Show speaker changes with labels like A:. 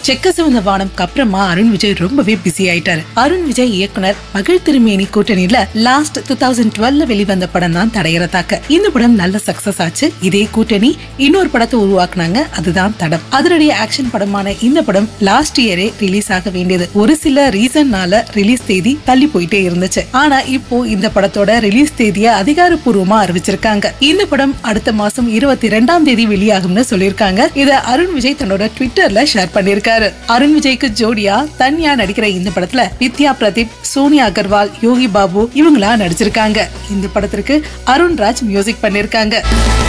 A: செக்க சிவந்த வானம்க்கு அப்புறமா அருண் விஜய் ரொம்பவே பிஸி ஆயிட்டாரு அருண் விஜய் இயக்குனர் மகிழ் திருமேனி கூட்டணியில லாஸ்ட் டூ தௌசண்ட் டுவெல்ல வெளிவந்த படம் தான் தடையறதாக்க இந்த படம் நல்ல சக்சஸ் ஆச்சு இதே கூட்டணி இன்னொரு படத்தை உருவாக்குனாங்க அதுதான் தடம் அதிரடி ஆக்ஷன் படமான இந்த படம் லாஸ்ட் இயரே ரிலீஸ் ஆக வேண்டியது ஒரு சில ரீசன்னால ரிலீஸ் தேதி தள்ளி போயிட்டே இருந்துச்சு ஆனா இப்போ இந்த படத்தோட ரிலீஸ் தேதியை அதிகாரப்பூர்வமா அறிவிச்சிருக்காங்க இந்த படம் அடுத்த மாசம் இருபத்தி ரெண்டாம் தேதி வெளியாகும்னு சொல்லியிருக்காங்க இத அருண் விஜய் தன்னோட ட்விட்டர்ல ஷேர் பண்ணிருக்காரு அருண் விஜய்க்கு ஜோடியா தன்யா நடிக்கிற இந்த படத்துல வித்யா பிரதீப் சோனியா அகர்வால் யோகி பாபு இவங்களா நடிச்சிருக்காங்க இந்த படத்திற்கு அருண் ராஜ் மியூசிக் பண்ணிருக்காங்க